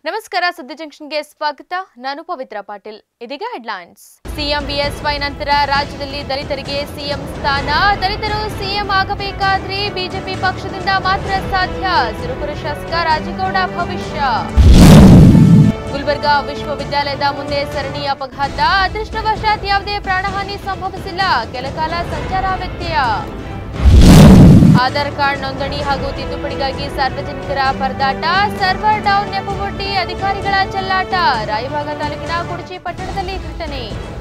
ನಮಸ್ಕಾರ ಸುದ್ದಿ ಜಂಕ್ಷನ್ಗೆ ಸ್ವಾಗತ ನಾನು ಪವಿತ್ರ ಪಾಟೀಲ್ ಇದೀಗ ಹೆಡ್ಲೈನ್ಸ್ ಸಿಎಂ ಬಿಎಸ್ವೈ ನಂತರ ರಾಜ್ಯದಲ್ಲಿ ದಲಿತರಿಗೆ ಸಿಎಂ ಸ್ಥಾನ ದಲಿತರು ಸಿಎಂ ಆಗಬೇಕಾದ್ರೆ ಬಿಜೆಪಿ ಪಕ್ಷದಿಂದ ಮಾತ್ರ ಸಾಧ್ಯ ಸಿರುಪುರ ಶಾಸಕ ರಾಜೇಗೌಡ ಭವಿಷ್ಯ ಗುಲ್ಬರ್ಗಾ ವಿಶ್ವವಿದ್ಯಾಲಯದ ಮುಂದೆ ಸರಣಿ ಅಪಘಾತ ಅದೃಷ್ಟವಶಾತ್ ಯಾವುದೇ ಪ್ರಾಣಹಾನಿ ಸಂಭವಿಸಿಲ್ಲ ಕೆಲಕಾಲ ಸಂಚಾರ ವ್ಯತ್ಯಯ ಆಧಾರ್ ಕಾರ್ಡ್ ನೋಂದಣಿ ಹಾಗೂ ತಿದ್ದುಪಡಿಗಾಗಿ ಸಾರ್ವಜನಿಕರ ಪರದಾಟ ಸರ್ವರ್ ಡೌನ್ ನೆಪವೊಡ್ಡಿ ಅಧಿಕಾರಿಗಳ ಚೆಲ್ಲಾಟ ರಾಯಭಾಗ ತಾಲೂಕಿನ ಕುಡಚಿ ಪಟ್ಟಣದಲ್ಲಿ ಘಟನೆ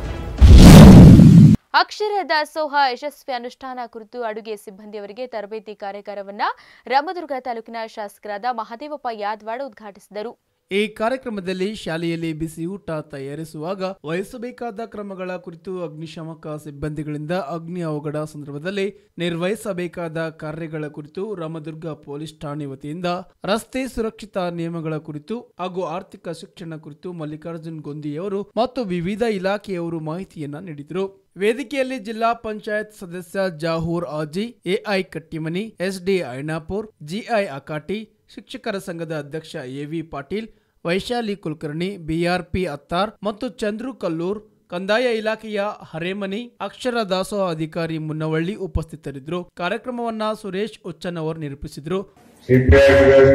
ಅಕ್ಷರ ದಾಸೋಹ ಯಶಸ್ವಿ ಅನುಷ್ಠಾನ ಕುರಿತು ಅಡುಗೆ ಸಿಬ್ಬಂದಿಯವರಿಗೆ ತರಬೇತಿ ಕಾರ್ಯಾಗಾರವನ್ನ ರಾಮದುರ್ಗ ತಾಲೂಕಿನ ಶಾಸಕರಾದ ಮಹದೇವಪ್ಪ ಯಾದವಾಡ ಉದ್ಘಾಟಿಸಿದರು ಈ ಕಾರ್ಯಕ್ರಮದಲ್ಲಿ ಶಾಲೆಯಲ್ಲಿ ಬಿಸಿ ಊಟ ತಯಾರಿಸುವಾಗ ವಹಿಸಬೇಕಾದ ಕ್ರಮಗಳ ಕುರಿತು ಅಗ್ನಿಶಾಮಕ ಸಿಬ್ಬಂದಿಗಳಿಂದ ಅಗ್ನಿ ಅವಘಡ ಸಂದರ್ಭದಲ್ಲಿ ನಿರ್ವಹಿಸಬೇಕಾದ ಕಾರ್ಯಗಳ ಕುರಿತು ರಾಮದುರ್ಗ ಪೊಲೀಸ್ ಠಾಣೆ ವತಿಯಿಂದ ರಸ್ತೆ ಸುರಕ್ಷತಾ ನಿಯಮಗಳ ಕುರಿತು ಹಾಗೂ ಆರ್ಥಿಕ ಶಿಕ್ಷಣ ಕುರಿತು ಮಲ್ಲಿಕಾರ್ಜುನ್ ಗೊಂದಿಯವರು ಮತ್ತು ವಿವಿಧ ಇಲಾಖೆಯವರು ಮಾಹಿತಿಯನ್ನ ನೀಡಿದರು ವೇದಿಕೆಯಲ್ಲಿ ಜಿಲ್ಲಾ ಪಂಚಾಯತ್ ಸದಸ್ಯ Jahoor Aji AI Kattimani SD Ainapur GI Akati ಶಿಕ್ಷಕರ ಸಂಘದ ಅಧ್ಯಕ್ಷ ಎವಿ ಪಾಟೀಲ್ ವೈಶಾಲಿ ಕುಲಕರ್ಣಿ ಬಿಆರ್ಪಿ ಅತ್ತಾರ್ ಮತ್ತು ಚಂದ್ರು ಕಲ್ಲೂರ್ ಕಂದಾಯ ಇಲಾಖೆಯ ಹರೇಮನಿ ಅಕ್ಷರ ದಾಸೋಹ ಅಧಿಕಾರಿ ಮುನ್ನವಳ್ಳಿ ಉಪಸ್ಥಿತರಿದ್ದರು ಕಾರ್ಯಕ್ರಮವನ್ನ ಸುರೇಶ್ ಉಚ್ಚನವರ್ ನಿರೂಪಿಸಿದರು ಸಿಪಿಐ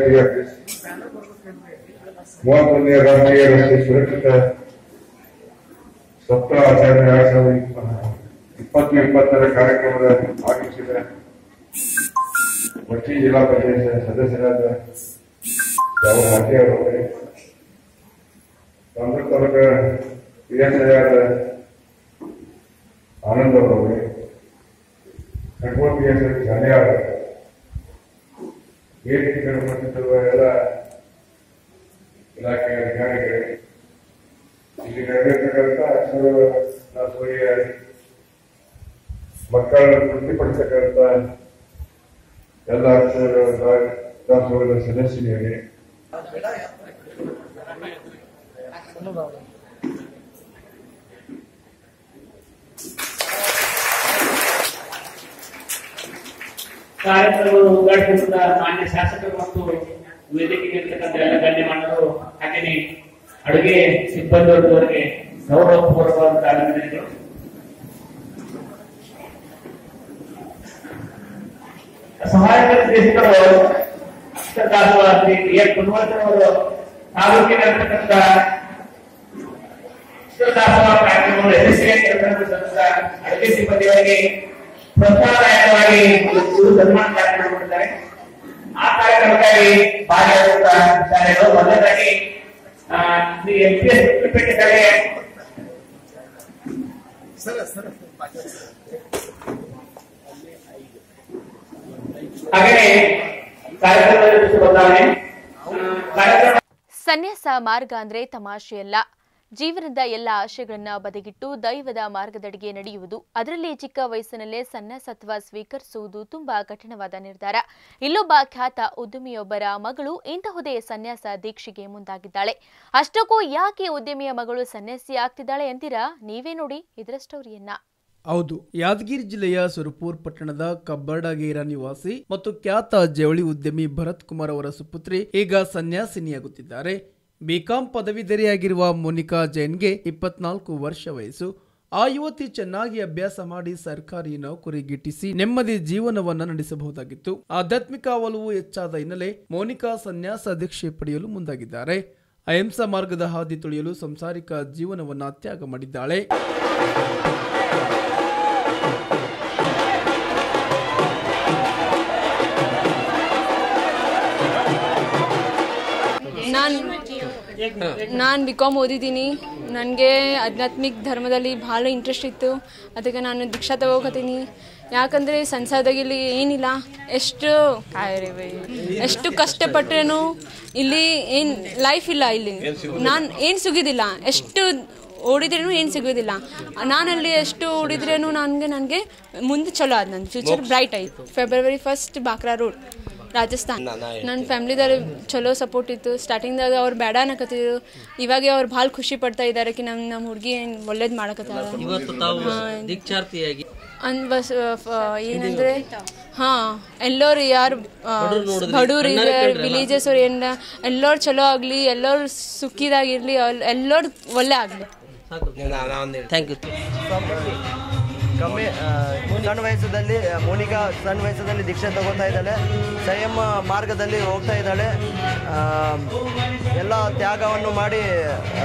ಮೂವತ್ತೊಂದನೇ ರಾಷ್ಟ್ರೀಯ ರಸ್ತೆ ಸುರಕ್ಷಿತ ಸಪ್ತಾಹ ಆಚರಣೆ ಎರಡ್ ಸಾವಿರದ ಇಪ್ಪತ್ತು ಇಪ್ಪತ್ತರ ಕಾರ್ಯಕ್ರಮದ ಆಗಮಿಸಿದ ಕೊಚ್ಚಿ ಜಿಲ್ಲಾ ಪಂಚಾಯತ್ ಸದಸ್ಯರಾದ ಯಾವ ಹಾಟಿ ಅವರವರೇ ಕಾಂಗ್ರೆಸ್ ತಾಲೂಕ ವಿಧಾನಸಭೆಯಾದ ಆನಂದ್ ಅವರವರೇ ಕಟ್ಕೋಲ್ ಪಿ ಎಸ್ ಶಾಲೆಯ ವೇದಿಕೆಗಳು ಬಂದಿರುವ ಎಲ್ಲ ಇಲಾಖೆಯ ಅಧಿಕಾರಿಗಳೇ ಇಲ್ಲಿ ನಡೆಯತಕ್ಕಂಥ ಅಕ್ಷರ ದಾಸೋಹಿಯ ಮಕ್ಕಳನ್ನು ತೃಪ್ತಿಪಡಿಸತಕ್ಕಂಥ ಎಲ್ಲ ಅಕ್ಷರ ದಾ- ದಾಸೋಹದ ಸದಸ್ಯರಿಗೆ ಕಾರ್ಯಕ್ರಮವನ್ನು ಉದ್ಘಾಟಿಸಿದ ಮಾನ್ಯ ಶಾಸಕರು ಮತ್ತು ವೇದಿಕೆಗೆ ಇರ್ತಕ್ಕಂಥ ಎಲ್ಲ ಗಣ್ಯಮಾನ್ಯರು ಹಾಗೆಯೇ ಅಡುಗೆ ಸಿಬ್ಬಂದಿ ವರ್ಗದವರಿಗೆ ಗೌರವಪೂರ್ವಕವಾದ ಅಭಿನಂದನೆಗಳು ಸಹಾಯಕ ನಿರ್ದೇಶಕರು ಅಕ್ಷರದಾಸೋಹ ಶ್ರೀ ಟಿ ಎಸ್ ಗುಣವರ್ಧನವರು ತಾಲೂಕಿನಲ್ಲಿರ್ತಕ್ಕಂಥ ಅಕ್ಷರದಾಸೋಹ ಕಾರ್ಯಕ್ರಮವನ್ನು ಯಶಸ್ವಿಯಾಗಿ ನಿರ್ವಹಿಸಿದಂತ ಅಡುಗೆ ಸಿಬ್ಬಂದಿಗಳಿಗೆ ಪ್ರೋತ್ಸಾಹದಾಯಕವಾಗಿ ಇವರು ಸನ್ಮಾನ ಕಾರ್ಯಕ್ರಮ ಮಾಡಿದ್ದಾರೆ ಆ ಕಾರ್ಯಕ್ರಮಕ್ಕಾಗಿ ಭಾಗಿಯಾದಂತ ಶಾಲೆಗಳು ಮೊದಲನೇದಾಗಿ ಆ, ಶ್ರೀ ಎಂ ಪಿ ಎಸ್ ಪೇಟೆ ಶಾಲೆ ಹಾಗೆಯೇ ಕಾರ್ಯಕ್ರಮದ ಬದಲಾವಣೆ ಆ, ಕಾರ್ಯಕ್ರಮ ಸನ್ಯಾಸ ಮಾರ್ಗ ಅಂದ್ರೆ ತಮಾಷೆಯಲ್ಲ ಜೀವನದ ಎಲ್ಲ ಆಶಯಗಳನ್ನ ಬದಿಗಿಟ್ಟು ದೈವದ ಮಾರ್ಗದಡಿಗೆ ನಡೆಯುವುದು ಅದರಲ್ಲಿ ಚಿಕ್ಕ ವಯಸ್ಸಿನಲ್ಲೇ ಸನ್ಯಾಸತ್ವ ಸ್ವೀಕರಿಸುವುದು ತುಂಬಾ ಕಠಿಣವಾದ ನಿರ್ಧಾರ ಇಲ್ಲೊಬ್ಬ ಖ್ಯಾತ ಉದ್ಯಮಿಯೊಬ್ಬರ ಮಗಳು ಇಂತಹುದೇ ಸನ್ಯಾಸ ದೀಕ್ಷೆಗೆ ಮುಂದಾಗಿದ್ದಾಳೆ ಅಷ್ಟಕ್ಕೂ ಯಾಕೆ ಉದ್ಯಮಿಯ ಮಗಳು ಸನ್ಯಾಸಿ ಆಗ್ತಿದ್ದಾಳೆ ಅಂತೀರಾ ನೀವೇ ನೋಡಿ ಇದರ ಸ್ಟೋರಿಯನ್ನ ಹೌದು ಯಾದಗಿರಿ ಜಿಲ್ಲೆಯ ಸುರಪುರ್ ಪಟ್ಟಣದ ಕಬ್ಬರ್ಡಗೇರ ನಿವಾಸಿ ಮತ್ತು ಖ್ಯಾತ ಜವಳಿ ಉದ್ಯಮಿ ಭರತ್ ಕುಮಾರ್ ಅವರ ಸುಪುತ್ರಿ ಈಗ ಸನ್ಯಾಸಿನಿಯಾಗುತ್ತಿದ್ದಾರೆ ಬಿಕಾಂ ಪದವೀಧರೆಯಾಗಿರುವ ಮೋನಿಕಾ ಜೈನ್ಗೆ ಇಪ್ಪತ್ನಾಲ್ಕು ವರ್ಷ ವಯಸ್ಸು ಆ ಯುವತಿ ಚೆನ್ನಾಗಿ ಅಭ್ಯಾಸ ಮಾಡಿ ಸರ್ಕಾರಿ ನೌಕರಿ ಗಿಟ್ಟಿಸಿ ನೆಮ್ಮದಿ ಜೀವನವನ್ನ ನಡೆಸಬಹುದಾಗಿತ್ತು ಆಧ್ಯಾತ್ಮಿಕ ಒಲವು ಹೆಚ್ಚಾದ ಹಿನ್ನೆಲೆ ಮೋನಿಕಾ ಸನ್ಯಾಸ ದೀಕ್ಷೆ ಪಡೆಯಲು ಮುಂದಾಗಿದ್ದಾರೆ ಅಹಿಂಸಾ ಮಾರ್ಗದ ಹಾದಿ ತುಳಿಯಲು ಸಂಸಾರಿಕ ಜೀವನವನ್ನ ತ್ಯಾಗ ಮಾಡಿದ್ದಾಳೆ ನಾನು ನಾನು ಬಿ ಕಾಮ್ ಓದಿದ್ದೀನಿ ನನಗೆ ಆಧ್ಯಾತ್ಮಿಕ ಧರ್ಮದಲ್ಲಿ ಭಾಳ ಇಂಟ್ರೆಸ್ಟ್ ಇತ್ತು ಅದಕ್ಕೆ ನಾನು ದೀಕ್ಷಾ ತಗೋಕತ್ತೀನಿ ಯಾಕಂದರೆ ಸಂಸಾರದಾಗಿಲ್ಲಿ ಏನಿಲ್ಲ ಎಷ್ಟು ಕಾಯ್ರಿ ಬೈ. ಎಷ್ಟು ಕಷ್ಟಪಟ್ರೇನು ಇಲ್ಲಿ ಏನು ಲೈಫ್ ಇಲ್ಲ ಇಲ್ಲಿ ನಾನು ಏನು ಸಿಗೋದಿಲ್ಲ ಎಷ್ಟು ಓಡಿದ್ರೇನು ಏನು ಸಿಗೋದಿಲ್ಲ ನಾನಲ್ಲಿ ಎಷ್ಟು ಓಡಿದ್ರೇನು ನನಗೆ ನನಗೆ ಮುಂದೆ ಚಲೋ ಆದ ನನ್ನ ಫ್ಯೂಚರ್ ಬ್ರೈಟ್ ಆಯ್ತು February first Bakra road Rajasthan ನನ್ನ ಫ್ಯಾಮ್ಲಿದವ್ರು ಚಲೋ ಸಪೋರ್ಟ್ ಇತ್ತು ಸ್ಟಾರ್ಟಿಂಗ್ದಾಗ ಅವ್ರು ಬೇಡ ಅನ್ನಕತ್ತಿದ್ರು ಇವಾಗ ಅವ್ರು ಭಾಳ ಖುಷಿ ಪಡ್ತಾ ಇದ್ದಾರೆ ಕಿ ನಮ್ಮ ನಮ್ಮ ಹುಡುಗಿ ಒಳ್ಳೇದು ಮಾಡಕತ್ತಾಳ ಇವತ್ತು ತಾವು ದೀಕ್ಷಾರ್ಥಿಯಾಗಿ ಅಂದ್ ಬಸ್ ಏನಂದ್ರೆ ಹಾ ಎಲ್ಲರೂ ಯಾರು ಬಡವ್ರು ಇದೆ ವಿಲೇಜಸ್ ಅವ್ರು ಏನ ಎಲ್ಲರೂ ಚಲೋ ಆಗಲಿ ಎಲ್ಲರೂ ಸುಖಿದಾಗಿರ್ಲಿ ಎಲ್ಲರೂ ಒಳ್ಳೆ ಆಗಲಿ ಥ್ಯಾಂಕ್ ಯು ಕಮ್ಮಿ ಆ, ಸಣ್ಣ ವಯಸ್ಸದಲ್ಲಿ ಮೋನಿಕಾ ಸಣ್ಣ ವಯಸ್ಸದಲ್ಲಿ ದೀಕ್ಷೆ ತಗೋತಾ ಇದ್ದಾಳೆ ಸಂಯಮ ಮಾರ್ಗದಲ್ಲಿ ಹೋಗ್ತಾ ಇದ್ದಾಳೆ ಆ, ಎಲ್ಲ ತ್ಯಾಗವನ್ನು ಮಾಡಿ ಆ,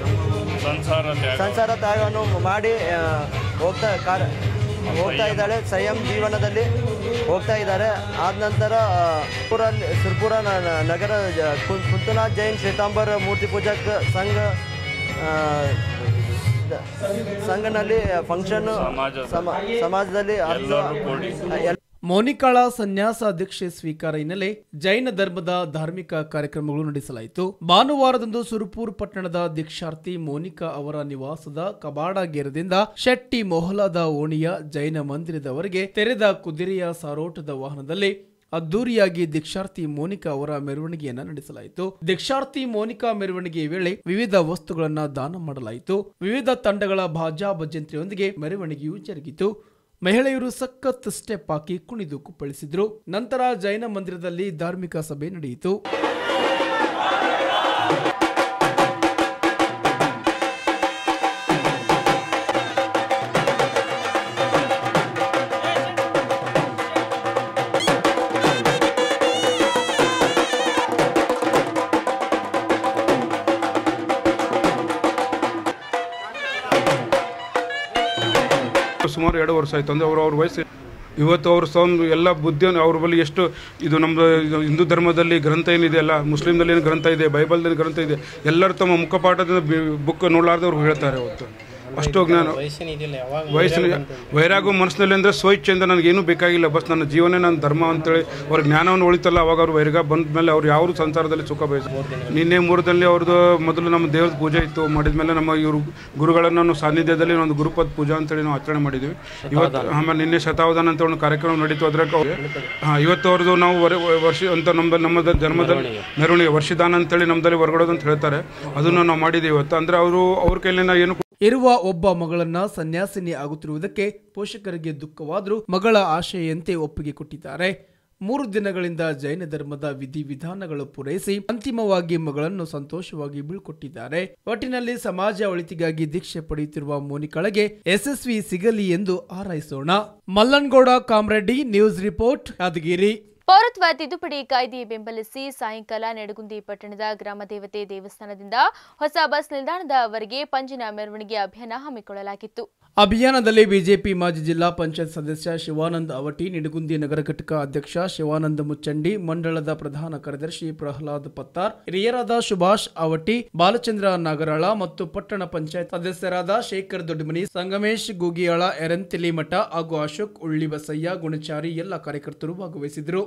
ಸಂಸಾರ ತ್ಯಾಗವನ್ನು ಮಾಡಿ ಆ, ಹೋಗ್ತಾ ಕಾರ ಹೋಗ್ತಾ ಇದ್ದಾಳೆ ಸಂಯಮ್ ಜೀವನದಲ್ಲಿ ಹೋಗ್ತಾ ಇದ್ದಾರೆ ಆದ ನಂತರ ಆ, ಸುರ್ಪುರಲ್ಲಿ ಸುರ್ಪುರ ನ- ನ- ನಗರ ಜ- ಕು- ಕುಂತುನಾಥ್ ಜೈನ್ ಶ್ವೇತಾಂಬರ್ ಮೂರ್ತಿ ಪೂಜಕ್ ಸಂಘ ಆ, ದ- ಸಂಘನಲ್ಲಿ ಫಂಕ್ಷನ್ ಸಮಾಜದಲ್ಲಿ ಹತ್ತು- ಎಲ್- ಮೋನಿಕಾಳ ಸನ್ಯಾಸ ದೀಕ್ಷೆ ಸ್ವೀಕಾರ ಹಿನ್ನೆಲೆ ಜೈನ ಧರ್ಮದ ಧಾರ್ಮಿಕ ಕಾರ್ಯಕ್ರಮಗಳು ನಡೆಸಲಾಯಿತು ಭಾನುವಾರದಂದು ಸುರಪುರ್ ಪಟ್ಟಣದ ದೀಕ್ಷಾರ್ಥಿ ಮೋನಿಕಾ ಅವರ ನಿವಾಸದ ಕಬಾಡಗೇರದಿಂದ ಶೆಟ್ಟಿ ಮೊಹಲಾದ ಓಣಿಯ ಜೈನ ಮಂದಿರದವರೆಗೆ ತೆರೆದ ಕುದುರೆಯ ಸಾರೋಟದ ವಾಹನದಲ್ಲಿ ಅದ್ದೂರಿಯಾಗಿ ದೀಕ್ಷಾರ್ಥಿ ಮೋನಿಕಾ ಅವರ ಮೆರವಣಿಗೆಯನ್ನ ನಡೆಸಲಾಯಿತು ದೀಕ್ಷಾರ್ಥಿ ಮೋನಿಕಾ ಮೆರವಣಿಗೆಯ ವೇಳೆ ವಿವಿಧ ವಸ್ತುಗಳನ್ನ ದಾನ ಮಾಡಲಾಯಿತು ವಿವಿಧ ತಂಡಗಳ ಭಾಜಾ ಭಜಂತ್ರಿಯೊಂದಿಗೆ ಮೆರವಣಿಗೆಯು ಜರುಗಿತು ಮಹಿಳೆಯರು ಸಖತ್ ಸ್ಟೆಪ್ ಹಾಕಿ ಕುಣಿದು ಕುಪ್ಪಳಿಸಿದ್ರು ನಂತರ ಜೈನ ಮಂದಿರದಲ್ಲಿ ಧಾರ್ಮಿಕ ಸಭೆ ನಡೆಯಿತು ಸುಮಾರು ಎರಡು ವರ್ಷ ಆಯ್ತು ಅಂದ್ರೆ ಅವ್ರ ಅವ್ರ ವಯಸ್ಸು ಇವತ್ತು ಅವ್ರ ಸೌಂಡ್ ಎಲ್ಲ ಬುದ್ಧಿಯನ್ನು ಅವ್ರ ಬಳಿ ಎಷ್ಟು ಇದು ನಮ್ಮದು ಇದು ಹಿಂದೂ ಧರ್ಮದಲ್ಲಿ ಗ್ರಂಥ ಏನಿದೆ ಅಲ್ಲ ಮುಸ್ಲಿಮ್ದಲ್ಲಿ ಏನು ಗ್ರಂಥ ಇದೆ ಬೈಬಲ್ದಲ್ಲಿ ಗ್ರಂಥ ಇದೆ ಎಲ್ಲರೂ ತಮ್ಮ ಮುಖಪಾಠದಿಂದ ಬುಕ್ ನೋಡಲಾರ್ದವ್ರು ಹೇಳ್ತಾರೆ ಅವತ್ತು ಅಷ್ಟು ಜ್ಞಾನ ವಯಸ್ಸಿನ ವೈರಾಗು ಮನಸ್ಸಿನಲ್ಲಿ ಅಂದರೆ ಸ್ವಇಚ್ಛೆಯಿಂದ ನನಗೇನು ಬೇಕಾಗಿಲ್ಲ ಬಸ್ ನನ್ನ ಜೀವನೇ ನನ್ನ ಧರ್ಮ ಅಂತೇಳಿ ಅವ್ರ ಜ್ಞಾನವನ್ನು ಉಳಿತಲ್ಲ ಅವಾಗ ಅವ್ರು ವೈರಾಗ ಬಂದ ಮೇಲೆ ಅವ್ರು ಯಾವ ಸಂಸಾರದಲ್ಲಿ ಸುಖ ಬಯಸ ನಿನ್ನೆ ಮೂರದಲ್ಲಿ ಅವ್ರದ್ದು ಮೊದಲು ನಮ್ಮ ದೇವ್ರ ಪೂಜೆ ಇತ್ತು ಮಾಡಿದ ಮೇಲೆ ನಮ್ಮ ಇವರು ಗುರುಗಳನ್ನು ನಾವು ಸಾನ್ನಿಧ್ಯದಲ್ಲಿ ಒಂದು ಗುರುಪದ ಪೂಜಾ ಅಂತೇಳಿ ನಾವು ಆಚರಣೆ ಮಾಡಿದ್ವಿ ಇವತ್ತು ಆಮೇಲೆ ನಿನ್ನೆ ಶತಾವಧಾನ ಅಂತ ಒಂದು ಕಾರ್ಯಕ್ರಮ ನಡೀತು ಅದ್ರಾಗ ಹಾಂ ಇವತ್ತು ಅವ್ರದ್ದು ನಾವು ವರ- ವರ್ಷ ಅಂತ ನಮ್ಮ ನಮ್ಮ ಧರ್ಮದಲ್ಲಿ ಮೆರವಣಿಗೆ ವರ್ಷದಾನ ಅಂತೇಳಿ ನಮ್ಮದಲ್ಲಿ ಹೊರಗಡೋದು ಅಂತ ಹೇಳ್ತಾರೆ ಅದನ್ನು ನಾವು ಮಾಡಿದ್ದೀವಿ ಇವತ್ತು ಅಂದರೆ ಅವರು ಅವ್ರ ಕೈಲಿ ನಾವು ಏನು ಇರುವ ಒಬ್ಬ ಮಗಳನ್ನ ಸನ್ಯಾಸಿನಿ ಆಗುತ್ತಿರುವುದಕ್ಕೆ ಪೋಷಕರಿಗೆ ದುಃಖವಾದರೂ ಮಗಳ ಆಶೆಯಂತೆ ಒಪ್ಪಿಗೆ ಕೊಟ್ಟಿದ್ದಾರೆ ಮೂರು ದಿನಗಳಿಂದ ಜೈನ ಧರ್ಮದ ವಿಧಿವಿಧಾನಗಳು ಪೂರೈಸಿ ಅಂತಿಮವಾಗಿ ಮಗಳನ್ನು ಸಂತೋಷವಾಗಿ ಬೀಳ್ಕೊಟ್ಟಿದ್ದಾರೆ ಒಟ್ಟಿನಲ್ಲಿ ಸಮಾಜ ಒಳಿತಿಗಾಗಿ ದೀಕ್ಷೆ ಪಡೆಯುತ್ತಿರುವ ಮೋನಿಕಳಗೆ ಯಶಸ್ವಿ ಸಿಗಲಿ ಎಂದು ಹಾರೈಸೋಣ ಮಲ್ಲನ್ಗೌಡ ಕಾಮ್ರೆಡ್ಡಿ ನ್ಯೂಸ್ ರಿಪೋರ್ಟ್ ಯಾದಗಿರಿ ಪೌರತ್ವ ತಿದ್ದುಪಡಿ ಕಾಯ್ದೆ ಬೆಂಬಲಿಸಿ ಸಾಯಂಕಾಲ ನೆಡಗುಂದಿ ಪಟ್ಟಣದ ಗ್ರಾಮ ದೇವತೆ ದೇವಸ್ಥಾನದಿಂದ ಹೊಸ ಬಸ್ ನಿಲ್ದಾಣದವರೆಗೆ ಪಂಜಿನ ಮೆರವಣಿಗೆ ಅಭಿಯಾನ ಹಮ್ಮಿಕೊಳ್ಳಲಾಗಿತ್ತು ಅಭಿಯಾನದಲ್ಲಿ ಬಿಜೆಪಿ ಮಾಜಿ ಜಿಲ್ಲಾ ಪಂಚಾಯತ್ ಸದಸ್ಯ ಶಿವಾನಂದ್ ಅವಟಿ ನಿಡಗುಂದಿ ನಗರ ಘಟಕ ಅಧ್ಯಕ್ಷ ಶಿವಾನಂದ ಮುಚ್ಚಂಡಿ ಮಂಡಳದ ಪ್ರಧಾನ ಕಾರ್ಯದರ್ಶಿ ಪ್ರಹ್ಲಾದ್ ಪತ್ತಾರ್ ಹಿರಿಯರಾದ ಸುಭಾಷ್ ಅವಟಿ ಬಾಲಚಂದ್ರ ನಾಗರಾಳ ಮತ್ತು ಪಟ್ಟಣ ಪಂಚಾಯತ್ ಸದಸ್ಯರಾದ ಶೇಖರ್ ದೊಡ್ಡಮನಿ ಸಂಗಮೇಶ್ ಗೂಗಿಯಾಳ ಎರಂತಿಲಿ ಮಠ ಹಾಗೂ ಅಶೋಕ್ ಉಳ್ಳಿ ಬಸಯ್ಯ ಗುಣಚಾರಿ ಎಲ್ಲ ಕಾರ್ಯಕರ್ತರು ಭಾಗವಹಿಸಿದರು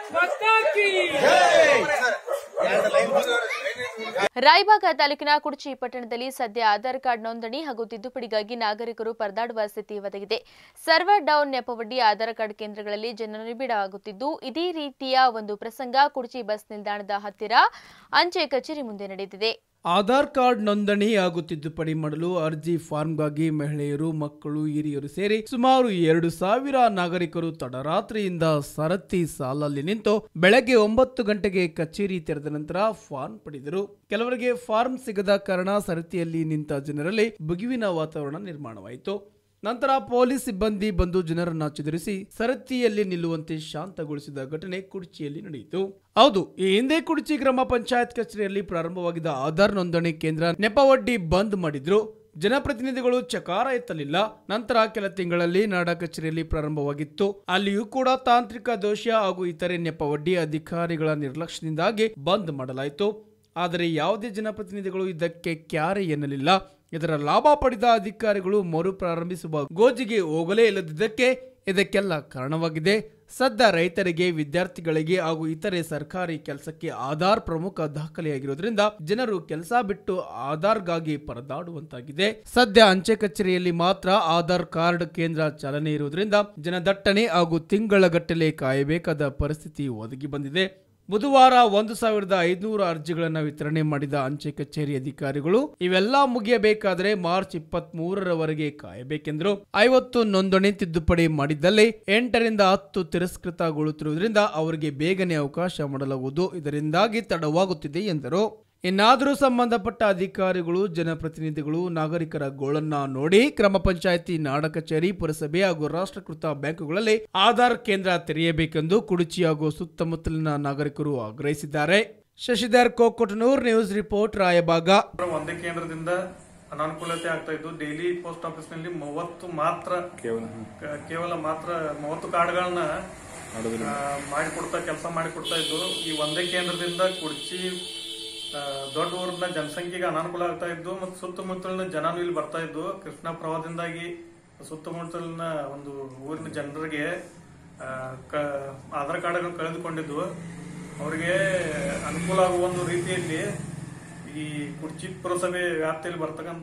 ರಾಯಬಾಗ ತಾಲೂಕಿನ ಕುಡಚಿ ಪಟ್ಟಣದಲ್ಲಿ ಸದ್ಯ ಆಧಾರ್ ಕಾರ್ಡ್ ನೋಂದಣಿ ಹಾಗೂ ತಿದ್ದುಪಡಿಗಾಗಿ ನಾಗರಿಕರು ಪರದಾಡುವ ಸ್ಥಿತಿ ಒದಗಿದೆ ಸರ್ವರ್ ಡೌನ್ ನೆಪವೊಡ್ಡಿ ಆಧಾರ್ ಕಾರ್ಡ್ ಕೇಂದ್ರಗಳಲ್ಲಿ ಜನರು ನಿಬಿಡವಾಗುತ್ತಿದ್ದು ಇದೇ ರೀತಿಯ ಒಂದು ಪ್ರಸಂಗ ಕುಡಚಿ ಬಸ್ ನಿಲ್ದಾಣದ ಹತ್ತಿರ ಅಂಚೆ ಕಚೇರಿ ಮುಂದೆ ನಡೆದಿದೆ ಆಧಾರ್ ಕಾರ್ಡ್ ನೋಂದಣಿ ಹಾಗೂ ತಿದ್ದುಪಡಿ ಮಾಡಲು ಅರ್ಜಿ ಫಾರ್ಮ್ಗಾಗಿ ಮಹಿಳೆಯರು ಮಕ್ಕಳು ಹಿರಿಯರು ಸೇರಿ ಸುಮಾರು ಎರಡು ಸಾವಿರ ನಾಗರಿಕರು ತಡರಾತ್ರಿಯಿಂದ ಸರತಿ ಸಾಲಲ್ಲಿ ನಿಂತು ಬೆಳಗ್ಗೆ ಒಂಬತ್ತು ಗಂಟೆಗೆ ಕಚೇರಿ ತೆರೆದ ನಂತರ ಫಾರ್ಮ್ ಪಡೆದರು ಕೆಲವರಿಗೆ ಫಾರ್ಮ್ ಸಿಗದ ಕಾರಣ ಸರತಿಯಲ್ಲಿ ನಿಂತ ಜನರಲ್ಲಿ ಬುಗುವಿನ ವಾತಾವರಣ ನಿರ್ಮಾಣವಾಯಿತು ನಂತರ ಪೊಲೀಸ್ ಸಿಬ್ಬಂದಿ ಬಂದು ಜನರನ್ನ ಚದುರಿಸಿ ಸರತಿಯಲ್ಲಿ ನಿಲ್ಲುವಂತೆ ಶಾಂತಗೊಳಿಸಿದ ಘಟನೆ ಕುಡ್ಚಿಯಲ್ಲಿ ನಡೆಯಿತು ಹೌದು ಈ ಹಿಂದೆ ಕುಡ್ಚಿ ಗ್ರಾಮ ಪಂಚಾಯತ್ ಕಚೇರಿಯಲ್ಲಿ ಪ್ರಾರಂಭವಾಗಿದ್ದ ಆಧಾರ್ ನೋಂದಣಿ ಕೇಂದ್ರ ನೆಪವಡ್ಡಿ ಬಂದ್ ಮಾಡಿದ್ರು ಜನಪ್ರತಿನಿಧಿಗಳು ಚಕಾರ ಎತ್ತಲಿಲ್ಲ ನಂತರ ಕೆಲ ತಿಂಗಳಲ್ಲಿ ನಾಡ ಕಚೇರಿಯಲ್ಲಿ ಪ್ರಾರಂಭವಾಗಿತ್ತು ಅಲ್ಲಿಯೂ ಕೂಡ ತಾಂತ್ರಿಕ ದೋಷ ಹಾಗೂ ಇತರೆ ನೆಪವಡ್ಡಿ ಅಧಿಕಾರಿಗಳ ನಿರ್ಲಕ್ಷ್ಯದಿಂದಾಗಿ ಬಂದ್ ಮಾಡಲಾಯಿತು ಆದರೆ ಯಾವುದೇ ಜನಪ್ರತಿನಿಧಿಗಳು ಇದಕ್ಕೆ ಕ್ಯಾರೆ ಎನ್ನಲಿಲ್ಲ ಇದರ ಲಾಭ ಪಡೆದ ಅಧಿಕಾರಿಗಳು ಮರು ಪ್ರಾರಂಭಿಸುವ ಗೋಜಿಗೆ ಹೋಗಲೇ ಇಲ್ಲದಿದ್ದಕ್ಕೆ ಇದಕ್ಕೆಲ್ಲ ಕಾರಣವಾಗಿದೆ ಸದ್ಯ ರೈತರಿಗೆ ವಿದ್ಯಾರ್ಥಿಗಳಿಗೆ ಹಾಗೂ ಇತರೆ ಸರ್ಕಾರಿ ಕೆಲಸಕ್ಕೆ ಆಧಾರ್ ಪ್ರಮುಖ ದಾಖಲೆಯಾಗಿರೋದ್ರಿಂದ ಜನರು ಕೆಲಸ ಬಿಟ್ಟು ಆಧಾರ್ಗಾಗಿ ಪರದಾಡುವಂತಾಗಿದೆ ಸದ್ಯ ಅಂಚೆ ಕಚೇರಿಯಲ್ಲಿ ಮಾತ್ರ ಆಧಾರ್ ಕಾರ್ಡ್ ಕೇಂದ್ರ ಚಾಲನೆ ಇರುವುದರಿಂದ ಜನದಟ್ಟಣೆ ಹಾಗೂ ತಿಂಗಳಗಟ್ಟಲೆ ಕಾಯಬೇಕಾದ ಪರಿಸ್ಥಿತಿ ಒದಗಿ ಬಂದಿದೆ ಬುಧವಾರ ಒಂದು ಸಾವಿರದ ಐದುನೂರು ಅರ್ಜಿಗಳನ್ನು ವಿತರಣೆ ಮಾಡಿದ ಅಂಚೆ ಕಚೇರಿ ಅಧಿಕಾರಿಗಳು ಇವೆಲ್ಲ ಮುಗಿಯಬೇಕಾದರೆ ಮಾರ್ಚ್ ಇಪ್ಪತ್ತ್ ಮೂರರವರೆಗೆ ಕಾಯಬೇಕೆಂದರು ಐವತ್ತು ನೋಂದಣಿ ತಿದ್ದುಪಡಿ ಮಾಡಿದ್ದಲ್ಲಿ ಎಂಟರಿಂದ ಹತ್ತು ತಿರಸ್ಕೃತಗೊಳ್ಳುತ್ತಿರುವುದರಿಂದ ಅವರಿಗೆ ಬೇಗನೆ ಅವಕಾಶ ಮಾಡಲಾಗುವುದು ಇದರಿಂದಾಗಿ ತಡವಾಗುತ್ತಿದೆ ಎಂದರು ಇನ್ನಾದರೂ ಸಂಬಂಧಪಟ್ಟ ಅಧಿಕಾರಿಗಳು ಜನಪ್ರತಿನಿಧಿಗಳು ನಾಗರಿಕರ ಗೋಳನ್ನ ನೋಡಿ ಕ್ರಮ ಪಂಚಾಯಿತಿ ನಾಡ ಕಚೇರಿ ಪುರಸಭೆ ಹಾಗೂ ರಾಷ್ಟ್ರೀಕೃತ ಬ್ಯಾಂಕುಗಳಲ್ಲಿ ಆಧಾರ್ ಕೇಂದ್ರ ತೆರೆಯಬೇಕೆಂದು ಕುಡುಚಿ ಹಾಗೂ ಸುತ್ತಮುತ್ತಲಿನ ನಾಗರಿಕರು ಆಗ್ರಹಿಸಿದ್ದಾರೆ ಶಶಿಧರ್ ಕೋಕೊಟನೂರ್ ನ್ಯೂಸ್ ರಿಪೋರ್ಟ್ ರಾಯಬಾಗ ಒಂದೇ ಕೇಂದ್ರದಿಂದ ಅನಾನುಕೂಲತೆ ಆಗ್ತಾ ಇದ್ದು ಡೈಲಿ ಪೋಸ್ಟ್ ಆಫೀಸ್ ನಲ್ಲಿ ಮೂವತ್ತು ಮಾತ್ರ ಕ- ಕೇವಲ ಮಾತ್ರ ಮೂವತ್ತು ಕಾರ್ಡ್ಗಳನ್ನ ಆ, ಮಾಡಿಕೊಡ್ತಾ ಕೆಲಸ ಮಾಡಿಕೊಡ್ತಾ ಇದ್ದು ಈ ಒಂದೇ ಕೇಂದ್ರದಿಂದ ಕುರ್ಚಿ ಆ, ದೊಡ್ಡ ಊರಿನ ಜನಸಂಖ್ಯೆಗೆ ಅನಾನುಕೂಲ ಆಗ್ತಾ ಇದ್ದು ಮತ್ತು ಸುತ್ತಮುತ್ತಲಿನ ಜನನು ಇಲ್ಲಿ ಬರ್ತಾ ಇದ್ದು ಕೃಷ್ಣ ಪ್ರವಾಹದಿಂದಾಗಿ ಸುತ್ತಮುತ್ತಲಿನ ಒಂದು ಊರಿನ ಜನರಿಗೆ ಆ, ಕ- ಆಧಾರ್ ಕಾರ್ಡ್ಗಳನ್ನು ಕಳೆದುಕೊಂಡಿದ್ದು ಅವರಿಗೆ ಅನುಕೂಲ ಆಗುವ ಒಂದು ರೀತಿಯಲ್ಲಿ ಈ ಕುರ್ಚಿ ಪುರಸಭೆ ವ್ಯಾಪ್ತಿಯಲ್ಲಿ ಬರ್ತಕ್ಕಂತ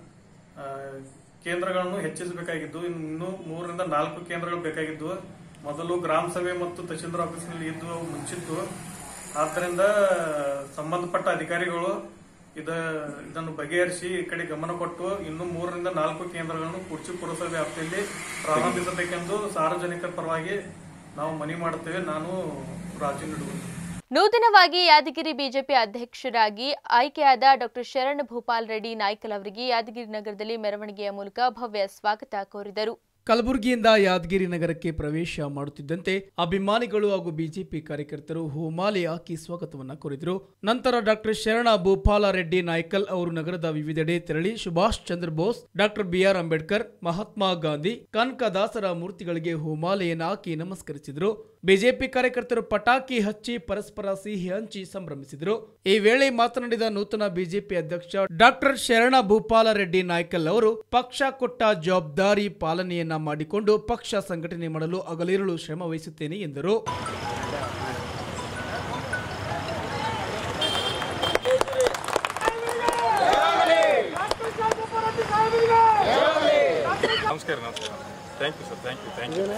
ಆ, ಕೇಂದ್ರಗಳನ್ನು ಹೆಚ್ಚಿಸಬೇಕಾಗಿದ್ದು ಇನ್ನು ಇನ್ನೂ ಮೂರರಿಂದ ನಾಲ್ಕು ಕೇಂದ್ರಗಳು ಬೇಕಾಗಿದ್ದು ಮೊದಲು ಗ್ರಾಮ ಸಭೆ ಮತ್ತು ತಹಶೀಲ್ದಾರ್ ಆಫೀಸ್ನಲ್ಲಿ ಇದ್ದು ಅವು ಮುಚ್ಚಿತ್ತು ಆದ್ದರಿಂದ ಸಂಬಂಧಪಟ್ಟ ಅಧಿಕಾರಿಗಳು ಇದ ಇದನ್ನು ಬಗೆಹರಿಸಿ ಈ ಕಡೆ ಗಮನ ಕೊಟ್ಟು ಇನ್ನು ಮೂರರಿಂದ ನಾಲ್ಕು ಕೇಂದ್ರಗಳನ್ನು ಕುರ್ಚಿ ಪುರಸಭೆ ವ್ಯಾಪ್ತಿಯಲ್ಲಿ ಪ್ರಾರಂಭಿಸಬೇಕೆಂದು ಸಾರ್ವಜನಿಕರ ಪರವಾಗಿ ನಾವು ಮನವಿ ಮಾಡುತ್ತೇವೆ ನಾನು ರಾಜು ನಿಡುವುದು ನೂತನವಾಗಿ ಯಾದಗಿರಿ ಬಿಜೆಪಿ ಅಧ್ಯಕ್ಷರಾಗಿ ಆಯ್ಕೆಯಾದ ಡಾಕ್ಟರ್ ಶರಣ್ ಭೂಪಾಲ್ ರೆಡ್ಡಿ ನಾಯ್ಕಲ್ ಅವರಿಗೆ ಯಾದಗಿರಿ ನಗರದಲ್ಲಿ ಮೆರವಣಿಗೆಯ ಮೂಲಕ ಭವ್ಯ ಸ್ವಾಗತ ಕೋರಿದರು ಕಲಬುರಗಿಯಿಂದ ಯಾದಗಿರಿ ನಗರಕ್ಕೆ ಪ್ರವೇಶ ಮಾಡುತ್ತಿದ್ದಂತೆ ಅಭಿಮಾನಿಗಳು ಹಾಗೂ ಬಿಜೆಪಿ ಕಾರ್ಯಕರ್ತರು ಹೂಮಾಲೆ ಹಾಕಿ ಸ್ವಾಗತವನ್ನ ಕೋರಿದರು ನಂತರ ಡಾಕ್ಟರ್ ಶರಣ ಭೂಪಾಲ ರೆಡ್ಡಿ ನಾಯ್ಕಲ್ ಅವರು ನಗರದ ವಿವಿಧೆಡೆ ತೆರಳಿ ಸುಭಾಷ್ ಚಂದ್ರ ಬೋಸ್ ಡಾಕ್ಟರ್ ಬಿಆರ್ ಅಂಬೇಡ್ಕರ್ ಮಹಾತ್ಮ ಗಾಂಧಿ ಕನಕದಾಸರ ಮೂರ್ತಿಗಳಿಗೆ ಹೂಮಾಲೆಯನ್ನು ಹಾಕಿ ನಮಸ್ಕರಿಸಿದರು ಬಿಜೆಪಿ ಕಾರ್ಯಕರ್ತರು ಪಟಾಕಿ ಹಚ್ಚಿ ಪರಸ್ಪರ ಸಿಹಿ ಹಂಚಿ ಸಂಭ್ರಮಿಸಿದರು ಈ ವೇಳೆ ಮಾತನಾಡಿದ ನೂತನ ಬಿಜೆಪಿ ಅಧ್ಯಕ್ಷ ಡಾಕ್ಟರ್ ಶರಣ ಭೂಪಾಲ ರೆಡ್ಡಿ ನಾಯ್ಕಲ್ ಅವರು ಪಕ್ಷ ಕೊಟ್ಟ ಜವಾಬ್ದಾರಿ ಪಾಲನೆಯನ್ನ ಮಾಡಿಕೊಂಡು ಪಕ್ಷ ಸಂಘಟನೆ ಮಾಡಲು ಹಗಲಿರುಳು ಶ್ರಮ ವಹಿಸುತ್ತೇನೆ ಎಂದರು ನಮಸ್ಕಾರ ನಮಸ್ಕಾರ thank you sir thank you thank you